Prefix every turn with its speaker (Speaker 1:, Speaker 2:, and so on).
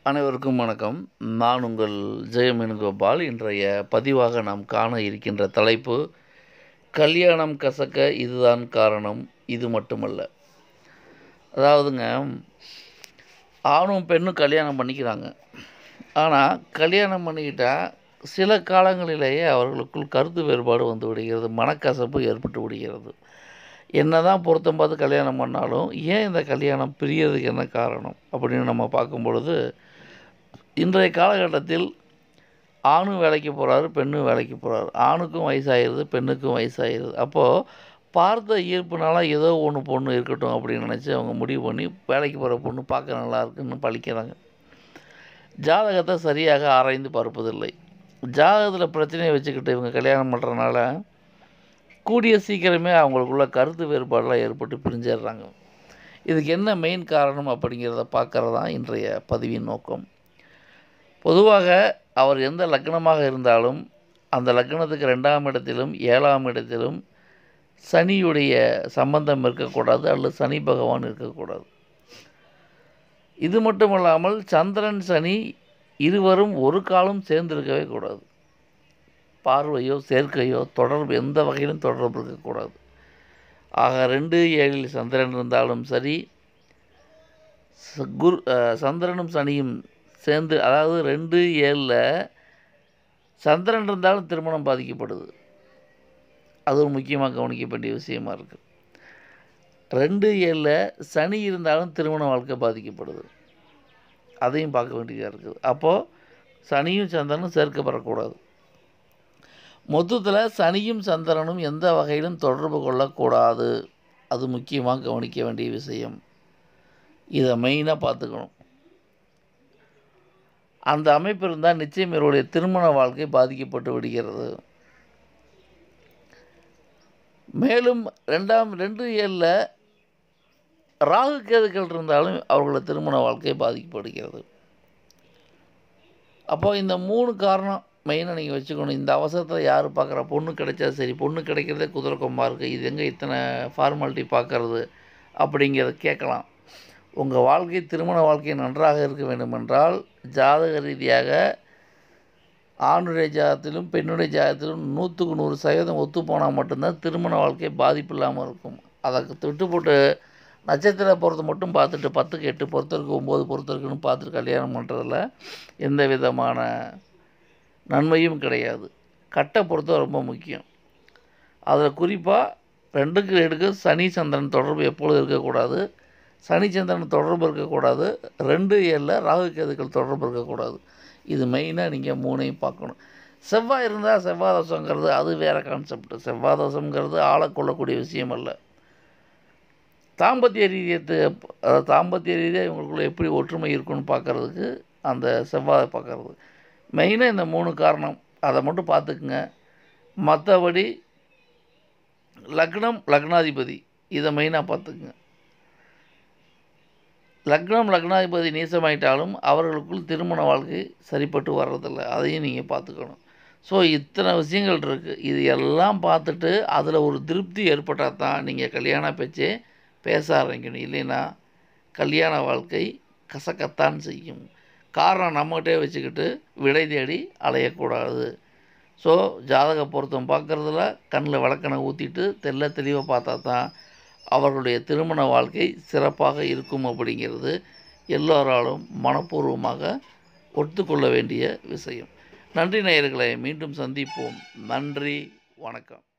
Speaker 1: அனைவருக்கும் வணக்கம் நான் உங்கள் ஜெயமேனுகோபால் இன்றைய பதிவாக நாம் காண இருக்கின்ற தலைப்பு கல்யாணம் கசக்க இதுதான் காரணம் இது மட்டுமல்ல அதாவதுங்க ஆணும் பெண்ணும் கல்யாணம் பண்ணிக்கிறாங்க ஆனால் கல்யாணம் பண்ணிக்கிட்டால் சில காலங்களிலேயே அவர்களுக்குள் கருத்து வேறுபாடு வந்து விடுகிறது மனக்கசப்பு ஏற்பட்டு விடுகிறது என்னதான் பொருத்தம் பார்த்து கல்யாணம் பண்ணாலும் ஏன் இந்த கல்யாணம் பிரியறதுக்கு என்ன காரணம் அப்படின்னு நம்ம பார்க்கும் பொழுது இன்றைய காலகட்டத்தில் ஆணும் வேலைக்கு போகிறாரு பெண்ணும் வேலைக்கு போகிறாரு ஆணுக்கும் வயசாகிடுது பெண்ணுக்கும் வயசாகிடுது அப்போது பார்த்த ஈர்ப்புனால ஏதோ ஒன்று பொண்ணு இருக்கட்டும் அப்படின்னு நினச்சி அவங்க முடிவு பண்ணி வேலைக்கு போகிற பொண்ணு பார்க்க நல்லா இருக்குன்னு பழிக்கிறாங்க ஜாதகத்தை சரியாக ஆராய்ந்து பார்ப்பதில்லை ஜாதகத்தில் பிரச்சனையை வச்சுக்கிட்டு இவங்க கல்யாணம் பண்ணுறதுனால கூடிய சீக்கிரமே அவங்களுக்குள்ள கருத்து வேறுபாடெலாம் ஏற்பட்டு பிரிஞ்சிடுறாங்க இதுக்கு என்ன மெயின் காரணம் அப்படிங்கிறத பார்க்குறது தான் இன்றைய பதிவின் நோக்கம் பொதுவாக அவர் எந்த லக்னமாக இருந்தாலும் அந்த லக்னத்துக்கு ரெண்டாம் இடத்திலும் ஏழாம் இடத்திலும் சனியுடைய சம்பந்தம் இருக்கக்கூடாது அல்லது சனி பகவான் இருக்கக்கூடாது இது மட்டும் இல்லாமல் சந்திரன் சனி இருவரும் ஒரு காலம் சேர்ந்திருக்கவே கூடாது பார்வையோ சேர்க்கையோ தொடர்பு எந்த வகையிலும் தொடர்பு இருக்கக்கூடாது ஆக ரெண்டு ஏழில் சந்திரன் இருந்தாலும் சரி ச- குரு அஹ், சந்திரனும் சனியும் சேர்ந்து அதாவது ரெண்டு ஏழில் சந்திரன் இருந்தாலும் திருமணம் பாதிக்கப்படுது அது ஒரு முக்கியமாக கவனிக்க வேண்டிய விஷயமா இருக்குது ரெண்டு ஏழில் சனி இருந்தாலும் திருமண வாழ்க்கை பாதிக்கப்படுது அதையும் பார்க்க வேண்டியதாக இருக்குது அப்போது சனியும் சந்திரனும் சேர்க்கப்படக்கூடாது மொத்தத்தில் சனியும் சந்திரனும் எந்த வகையிலும் தொடர்பு கொள்ளக்கூடாது அது முக்கியமாக கவனிக்க வேண்டிய விஷயம் இதை மெயினாக பார்த்துக்கணும் அந்த அமைப்பு இருந்தால் நிச்சயம் இவருடைய திருமண வாழ்க்கை பாதிக்கப்பட்டு விடுகிறது மேலும் ரெண்டாம் ரெண்டு ஏழில் ராகு கேதுக்கள் இருந்தாலும் அவர்களோட திருமண வாழ்க்கை பாதிக்கப்படுகிறது அப்போ இந்த மூணு காரணம் மெயினாக நீங்கள் வச்சுக்கணும் இந்த அவசரத்தில் யார் பார்க்குறா பொண்ணு கிடைச்சா சரி பொண்ணு கிடைக்கிறதே குதிரை கொம்பா இருக்குது இது எங்கே இத்தனை ஃபார்மாலிட்டி பார்க்கறது அப்படிங்கிறத கேட்கலாம் உங்கள் வாழ்க்கை திருமண வாழ்க்கை நன்றாக இருக்க வேண்டுமென்றால் ஜாதக ரீதியாக ஆணுடைய ஜாதத்திலும் பெண்ணுடைய ஜாதத்திலும் நூற்றுக்கு நூறு சதவீதம் ஒத்து போனால் மட்டும்தான் திருமண வாழ்க்கை பாதிப்பு இல்லாமல் இருக்கும் அதை விட்டு போட்டு நட்சத்திர பொறுத்து மட்டும் பார்த்துட்டு பத்துக்கு எட்டு பொறுத்தருக்கு ஒம்பது பொறுத்தருக்குன்னு பார்த்துட்டு கல்யாணம் பண்ணுறதுல எந்த விதமான நன்மையும் கிடையாது கட்டை பொறுத்த ரொம்ப முக்கியம் அதில் குறிப்பாக ரெண்டுக்கு ரெண்டுக்கு சனி சந்திரன் தொடர்பு எப்பொழுதும் இருக்கக்கூடாது சனி சந்திரன் தொடர்பு இருக்கக்கூடாது ரெண்டு ஏழில் ராகு கேதுக்கள் தொடர்பு இருக்கக்கூடாது இது மெயினாக நீங்கள் மூணையும் பார்க்கணும் செவ்வாய் இருந்தால் செவ்வாய் தோஷங்கிறது அது வேறு கான்செப்ட் செவ்வாய் தோஷங்கிறது ஆளை கொள்ளக்கூடிய விஷயம் அல்ல தாம்பத்திய ரீதியத்தை அதாவது தாம்பத்திய ரீதியாக இவங்களுக்குள்ள எப்படி ஒற்றுமை இருக்குன்னு பார்க்குறதுக்கு அந்த செவ்வாயை பார்க்கறது மெயினாக இந்த மூணு காரணம் அதை மட்டும் பார்த்துக்குங்க மற்றபடி லக்னம் லக்னாதிபதி இதை மெயினாக பார்த்துக்குங்க லக்னம் லக்னாதிபதி நீசமாயிட்டாலும் அவர்களுக்குள் திருமண வாழ்க்கை சரிப்பட்டு வர்றதில்ல அதையும் நீங்கள் பார்த்துக்கணும் ஸோ இத்தனை விஷயங்கள் இருக்குது இது எல்லாம் பார்த்துட்டு அதில் ஒரு திருப்தி ஏற்பட்டால் தான் நீங்கள் கல்யாண பேச்சே பேச ஆரம்பிக்கணும் இல்லைன்னா கல்யாண வாழ்க்கை கசக்கத்தான் செய்யும் காரணம் நம்மகிட்டே வச்சுக்கிட்டு விடை தேடி அலையக்கூடாது ஸோ ஜாதக பொருத்தம் பார்க்குறதுல கண்ணில் விளக்கணை ஊற்றிட்டு தெல்ல தெளிவாக பார்த்தா தான் அவர்களுடைய திருமண வாழ்க்கை சிறப்பாக இருக்கும் அப்படிங்கிறது எல்லோராலும் மனப்பூர்வமாக ஒத்துக்கொள்ள வேண்டிய விஷயம் நன்றி நேயர்களை மீண்டும் சந்திப்போம் நன்றி வணக்கம்